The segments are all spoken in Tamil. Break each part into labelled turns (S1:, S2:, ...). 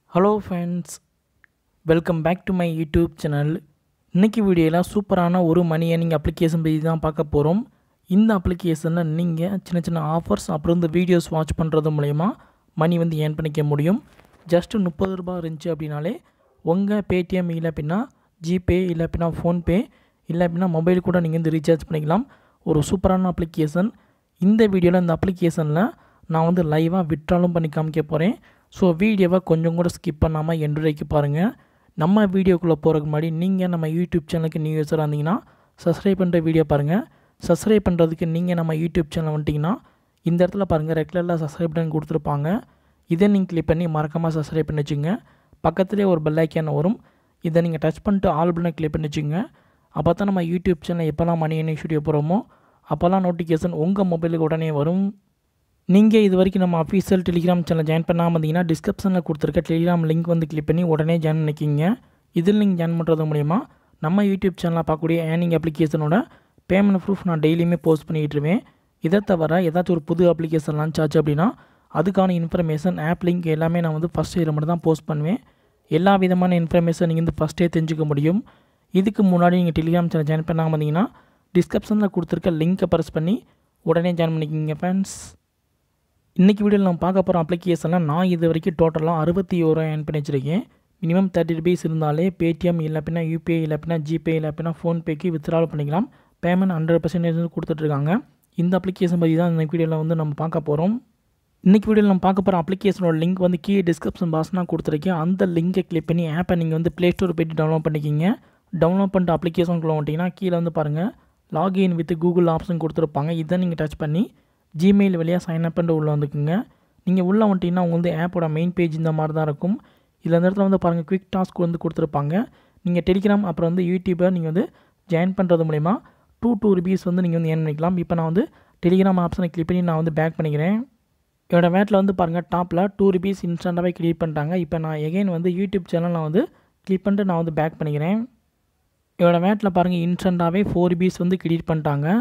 S1: hello friends welcome back to my YouTube channel இன்றைக்கி வீடியோவில் சூப்பரான ஒரு மணி ஏர்னிங் அப்ளிகேஷன் பற்றி தான் பார்க்க போகிறோம் இந்த அப்ளிகேஷனில் நீங்கள் சின்ன சின்ன ஆஃபர்ஸ் அப்புறம் இந்த வீடியோஸ் வாட்ச் பண்ணுறது மூலயமா மணி வந்து ஏர்ன் பண்ணிக்க முடியும் ஜஸ்ட்டு முப்பது ரூபாய் இருந்துச்சு அப்படின்னாலே உங்கள் பேடிஎம் இல்லை அப்படின்னா ஜிபே இல்லை அப்படின்னா ஃபோன்பே இல்லை அப்படின்னா மொபைல் கூட நீங்கள் வந்து ரீசார்ஜ் பண்ணிக்கலாம் ஒரு சூப்பரான அப்ளிகேஷன் இந்த வீடியோவில் இந்த அப்ளிகேஷனில் நான் வந்து லைவாக விட்ராலும் பண்ணி காமிக்க போகிறேன் ஸோ வீடியோவை கொஞ்சம் கூட ஸ்கிப் பண்ணாமல் எண்டு வரைக்கும் பாருங்கள் நம்ம வீடியோக்குள்ளே போகிறதுக்கு முன்னாடி நீங்கள் நம்ம யூடியூப் சேனலுக்கு நியூ யூஸராக இருந்தீங்கன்னா சப்ஸ்கிரைப் பண்ணுற வீடியோ பாருங்கள் சப்ஸ்கிரைப் பண்ணுறதுக்கு நீங்கள் நம்ம யூடியூப் சேனல் வந்துட்டிங்கன்னா இந்த இடத்துல பாருங்கள் ரெகுலராக சப்ஸ்கிரைப் பண்ணி கொடுத்துருப்பாங்க இதை நீங்கள் கிளிக் பண்ணி மறக்காமல் சப்ஸ்கிரைப் பண்ணி வச்சுங்க பக்கத்துலேயே ஒரு பெல் ஐக்கான் வரும் இதை நீங்கள் டச் பண்ணிட்டு ஆல் பட்டனை கிளிக் பண்ணி வச்சுங்க அப்போ தான் நம்ம யூடியூப் சேனல் எப்போல்லாம் மணி என்ன வீடியோ போகிறோமோ அப்போல்லாம் நோட்டிஃபிகேஷன் உங்கள் மொபைலுக்கு உடனே வரும் நீங்கள் இது வரைக்கும் நம்ம அஃபீஷியல் டெலிகிராம் சேனல் ஜாயின் பண்ணாமல் இருந்தீங்கன்னா டிஸ்கிரிப்ஷனில் கொடுத்துருக்க டெலிகிராம் லிங்க் வந்து கிளிக் பண்ணி உடனே ஜாயின் பண்ணிக்கிங்க இதில் நீங்கள் ஜாயின் பண்ணுறது மூலிமா நம்ம யூடியூப் சேனலில் பார்க்கக்கூடிய ஏர்னிங் அப்ளிகேஷனோட பேமெண்ட் ப்ரூஃப் நான் டெய்லியுமே போஸ்ட் பண்ணிக்கிட்டு இருவேன் இதை தவிர ஏதாச்சும் ஒரு புது அப்ளிகேஷன் லான்ச் ஆச்சு அப்படின்னா அதுக்கான இன்ஃபர்மேஷன் ஆப் லிங்க் எல்லாமே நான் வந்து ஃபஸ்ட் இதில் மட்டும் தான் போஸ்ட் பண்ணுவேன் எல்லா விதமான இன்ஃபர்மேஷன் நீங்கள் வந்து ஃபஸ்ட்டே தெரிஞ்சுக்க முடியும் இதுக்கு முன்னாடி நீங்கள் டெலிகிராம் சேனல் ஜாயின் பண்ணாமல் இருந்தீங்கன்னா டிஸ்கிரிப்ஷனில் கொடுத்துருக்க லிங்க்கை ப்ரெஸ் பண்ணி உடனே ஜாயின் பண்ணிக்கிங்க ஃப்ரெண்ட்ஸ் இன்றைக்கி வீடியோவில் நம்ம பார்க்க போகிற அப்ளிகேஷனில் நான் இது வரைக்கும் டோட்டலாக அறுபத்தி ஓரூவா ஏர்ன் பண்ணி வச்சுருக்கேன் மினிமம் தேர்ட்டி ருபீஸ் இருந்தாலே பேடிஎம் இல்லை அப்படின்னா யூபிஐ இல்லை அப்படின்னா ஜிபே இல்லை அப்படின்னா ஃபோன்பேக்கு வித்ட்ரால் பண்ணிக்கலாம் பேமெண்ட் ஹண்ட்ரட் பர்சன்டேஜ் வந்து கொடுத்துட்ருக்காங்க இந்த அப்ளிகேஷன் பற்றி தான் இந்த வீடியோவில் வந்து நம்ம பார்க்க போகிறோம் இன்றைக்கி வீடியோவில் நம்ம பார்க்க போகிற அப்ளிகேஷனோட லிங்க் வந்து கீழே டிஸ்கிரிப்ஷன் பாக்ஸ் நான் கொடுத்துருக்கேன் அந்த லிங்கை கிளிக் பண்ணி ஆப்பை நீங்கள் வந்து ப்ளே ஸ்டோர் போய்ட்டு டவுன்லோட் பண்ணிக்கிங்க டவுன்லோட் பண்ணிட்டு அப்ளிகேஷனுக்குள்ள வந்துட்டிங்கன்னா கீழே வந்து பாருங்கள் லாகின் வித் கூகுள் ஆப்ஷன் கொடுத்துருப்பாங்க இதை நீங்கள் டச் பண்ணி ஜிமெயில் வழியாக சைன் அப் பண்ணிட்டு உள்ளே வந்துக்குங்க நீங்கள் உள்ளே வந்துட்டிங்கன்னா உங்கள் வந்து ஆப்போட மெயின் பேஜ் இந்த மாதிரி தான் இருக்கும் இதில் இந்த இடத்துல வந்து பாருங்கள் குவிக் டாஸ்க் வந்து கொடுத்துருப்பாங்க நீங்கள் டெலிகிராம் அப்புறம் வந்து யூடியூப்பை நீங்கள் வந்து ஜாயின் பண்ணுறது மூலிமா டூ டூ ருபீஸ் வந்து நீங்கள் வந்து ஏர்ன் பண்ணிக்கலாம் இப்போ நான் வந்து டெலிகிராம் ஆப்ஷனை கிளிக் பண்ணி நான் வந்து பேக் பண்ணிக்கிறேன் என்னோடய வேட்டில் வந்து பாருங்கள் டாப்பில் டூ ருபீஸ் இன்ஸ்டண்ட்டாகவே கிரியேட் பண்ணிட்டாங்க இப்போ நான் எகைன் வந்து யூடியூப் சேனல் நான் வந்து கிளிக் பண்ணிட்டு நான் வந்து பேக் பண்ணிக்கிறேன் என்னோடய வேட்டில் பாருங்கள் இன்ஸ்டண்ட்டாகவே ஃபோர் ருபீஸ் வந்து கிரியேட் பண்ணிட்டாங்க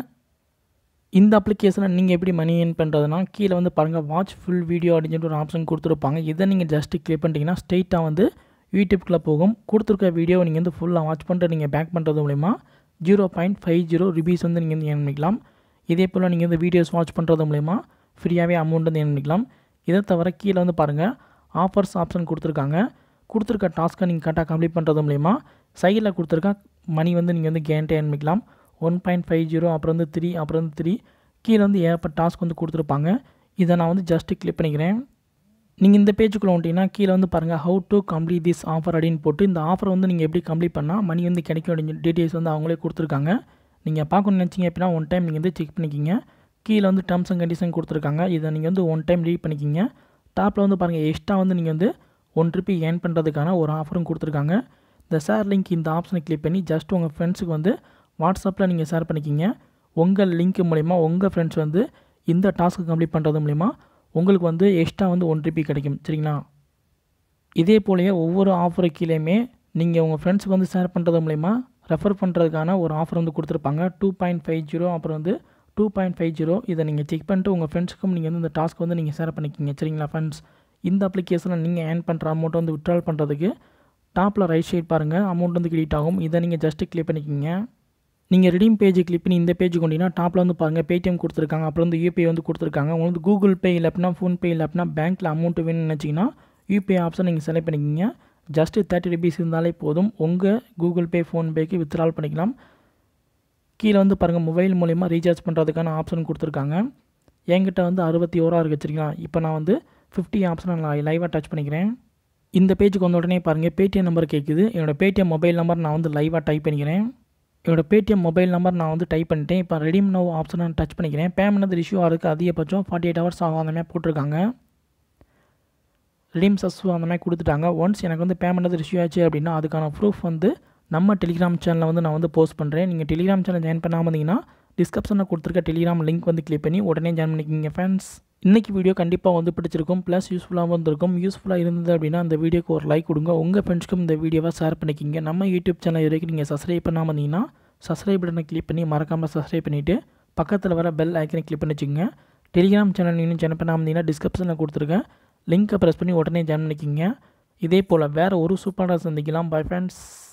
S1: இந்த அப்ளிகேஷனை நீங்கள் எப்படி மணி ஏர்ன் பண்ணுறதுனா கீழே வந்து பாருங்கள் வாட்ச் ஃபுல் வீடியோ அப்படின்னு சொல்லிட்டு ஒரு ஆப்ஷன் கொடுத்துருப்பாங்க இதை நீங்கள் ஜஸ்ட்டு கிளிக் பண்ணிட்டீங்கன்னா ஸ்ட்ரெயிட்டாக வந்து யூடியூப்குள்ளே போகும் கொடுத்துருக்க வீடியோ நீங்கள் வந்து ஃபுல்லாக வாட்ச் பண்ணிட்டு நீங்கள் பேக் பண்ணுறது மூலிமா zero point five zero rupees வந்து நீங்கள் வந்து ஏர்ன் பண்ணிக்கலாம் இதே போல் நீங்கள் வந்து வீடியோஸ் வாட்ச் பண்ணுறது மூலிமா ஃப்ரீயாகவே அமௌண்ட் வந்து ஏர்ன் பண்ணிக்கலாம் இதை தவிர கீழே வந்து பாருங்கள் ஆஃபர்ஸ் ஆப்ஷன் கொடுத்துருக்காங்க கொடுத்துருக்க டாஸ்க்கை நீங்கள் கரெக்டாக கம்ப்ளீட் பண்ணுறது மூலிமா சைடில் கொடுத்துருக்க மணி வந்து நீங்கள் வந்து கேரண்டி ஏர்ன் பண்ணிக்கலாம் ஒன் பாயிண்ட் ஃபைவ் ஜீரோ அப்புறம் வந்து த்ரீ அப்புறம் வந்து த்ரீ கீழே வந்து ஏகப்பட்ட டாஸ்க் வந்து கொடுத்துருப்பாங்க இதை நான் வந்து ஜஸ்ட்டு கிளிக் பண்ணிக்கிறேன் நீங்கள் இந்த பேஜுக்குள்ளே வந்துட்டிங்கன்னா கீழே வந்து பாருங்கள் how to complete this offer அப்படின்னு போட்டு இந்த ஆஃபர் வந்து நீங்கள் எப்படி கம்ப்ளீட் பண்ணால் மணி வந்து கிடைக்கும் அப்படின்னு டீட்டெயில்ஸ் வந்து அவங்களே கொடுத்துருக்காங்க நீங்கள் பார்க்கணும்னு நினச்சிங்க அப்படின்னா ஒன் டைம் நீங்கள் வந்து செக் பண்ணிக்கிங்க கீழே வந்து டேர்ம்ஸ் அண்ட் கண்டிஷன் கொடுத்துருக்காங்க இதை நீங்கள் வந்து ஒன் டைம் ரீட் பண்ணிக்கிங்க டாப்பில் வந்து பாருங்கள் எக்ஸ்ட்ரா வந்து நீங்கள் வந்து ஒன் ருபி ஏர்ன் பண்ணுறதுக்கான ஒரு ஆஃபரும் கொடுத்துருக்காங்க இந்த ஷேர் லிங்க் இந்த ஆப்ஷனை கிளிக் பண்ணி ஜஸ்ட் உங்கள் ஃப்ரெண்ட்ஸுக்கு வந்து வாட்ஸ்அப்பில் நீங்கள் ஷேர் பண்ணிக்கிங்க உங்கள் லிங்க் மூலிமா உங்கள் ஃப்ரெண்ட்ஸ் வந்து இந்த டாஸ்க்கு கம்ப்ளீட் பண்ணுறது மூலிமா உங்களுக்கு வந்து எக்ஸ்ட்ரா வந்து ஒன் ருபி கிடைக்கும் சரிங்களா இதே போலயே ஒவ்வொரு ஆஃபரு கீழேயுமே நீங்கள் உங்கள் ஃப்ரெண்ட்ஸுக்கு வந்து ஷேர் பண்ணுறது மூலிமா ரெஃபர் பண்ணுறதுக்கான ஒரு ஆஃபர் வந்து கொடுத்துருப்பாங்க டூ பாயிண்ட் ஃபைவ் ஜீரோ அப்புறம் வந்து டூ பாயிண்ட் ஃபைவ் ஜீரோ இதை நீங்கள் செக் பண்ணிட்டு உங்கள் ஃப்ரெண்ட்ஸுக்கும் நீங்கள் வந்து இந்த டாஸ்க் வந்து நீங்கள் ஷேர் பண்ணிக்கிங்க சரிங்களா ஃப்ரெண்ட்ஸ் இந்த அப்ளிகேஷனில் நீங்கள் ஏர்ன் பண்ணுற அமௌண்ட்டை வந்து விட்ரால் பண்ணுறதுக்கு டாப்பில் ரைட் சைட் பாருங்கள் அமௌண்ட் வந்து கிரெடிட் ஆகும் இதை நீங்கள் ஜஸ்ட்டு கிளிக் பண்ணிக்கிங்க நீங்கள் ரெடீம் பேஜ் கிளிக் பண்ணி இந்த பேஜ் கொண்டீங்கன்னா டாப்பில் வந்து பாருங்கள் பேடிஎம் கொடுத்துருக்காங்க அப்புறம் வந்து யூபிஐ வந்து கொடுத்துருக்காங்க உங்களுக்கு வந்து கூகுள் பே இல்லை அப்படின்னா ஃபோன்பே இல்லை அப்படின்னா பேங்க்கில் அமௌண்ட் வேணும்னு நினச்சிங்கன்னா யூபிஐ ஆப்ஷன் நீங்கள் செலக்ட் பண்ணிக்கிங்க ஜஸ்ட்டு தேர்ட்டி ருபீஸ் இருந்தாலே போதும் உங்கள் கூகுள் பே ஃபோன்பேக்கு வித்ட்ரால் பண்ணிக்கலாம் கீழே வந்து பாருங்கள் மொபைல் மூலிமா ரீசார்ஜ் பண்ணுறதுக்கான ஆப்ஷன் கொடுத்துருக்காங்க என்கிட்ட வந்து அறுபத்தி ஓரா இருக்குது வச்சுருக்கலாம் இப்போ நான் வந்து ஃபிஃப்டி ஆப்ஷனை நான் லைவாக டச் பண்ணிக்கிறேன் இந்த பேஜுக்கு வந்த உடனே பாருங்கள் பேடிஎம் நம்பர் கேட்குது என்னோடய பேடிஎம் மொபைல் நம்பர் நான் வந்து லைவாக டைப் பண்ணிக்கிறேன் என்னோட பேடிஎம் மொபைல் நம்பர் நான் வந்து டைப் பண்ணிட்டேன் இப்போ ரெடீம் நோ ஆப்ஷனை டச் பண்ணிக்கிறேன் பேமெண்ட் வந்து ரிஷ்யூ ஆகிறதுக்கு அதிகபட்சம் ஃபார்ட்டி எயிட் ஹவர்ஸ் ஆகும் அந்த மாதிரி போட்டிருக்காங்க ரெடீம் சஸ்ஸு அந்த மாதிரி கொடுத்துட்டாங்க ஒன்ஸ் எனக்கு வந்து பேமெண்ட் வந்து ரிஷ்யூ ஆச்சு அப்படின்னா அதுக்கான ப்ரூஃப் வந்து நம்ம டெலிகிராம் சேனலில் வந்து நான் வந்து போஸ்ட் பண்ணுறேன் நீங்கள் டெலிகிராம் சேனல் ஜாயின் பண்ணாமல் இருந்தீங்கன்னா டிஸ்கிரிப்ஷனில் கொடுத்துருக்க டெலிகிராம் லிங்க் வந்து கிளிக் பண்ணி உடனே ஜாயின் பண்ணிக்கிங்க ஃப்ரெண்ட்ஸ் இன்றைக்கி வீடியோ கண்டிப்பாக வந்து பிடிச்சிருக்கும் ப்ளஸ் யூஸ்ஃபுல்லாக வந்திருக்கும் யூஸ்ஃபுல்லாக இருந்தது அப்படின்னா அந்த வீடியோக்கு ஒரு லைக் கொடுங்க உங்கள் ஃப்ரெண்ட்ஸ்க்கும் இந்த வீடியோவை ஷேர் பண்ணிக்கிங்க நம்ம யூடியூப் சேனல் இது வரைக்கும் நீங்கள் சப்ஸ்கிரைப் பண்ணாமல் இருந்தீங்கன்னா சப்ஸ்கிரைப் பட்டனை கிளிக் பண்ணி மறக்காமல் சப்ஸ்கிரைப் பண்ணிவிட்டு பக்கத்தில் வர பெல் ஐக்கனை கிளிக் பண்ணி வச்சுக்கோங்க டெலிகிராம் சேனல் இன்னும் ஜாயின் பண்ணாமல் இருந்தீங்கன்னா டிஸ்கிரிப்ஷனில் கொடுத்துருக்கேன் லிங்க்கை ப்ரெஸ் பண்ணி உடனே ஜாயின் பண்ணிக்கிங்க இதே போல் வேறு ஒரு சூப்பராக சந்திக்கலாம் பை ஃப்ரெண்ட்ஸ்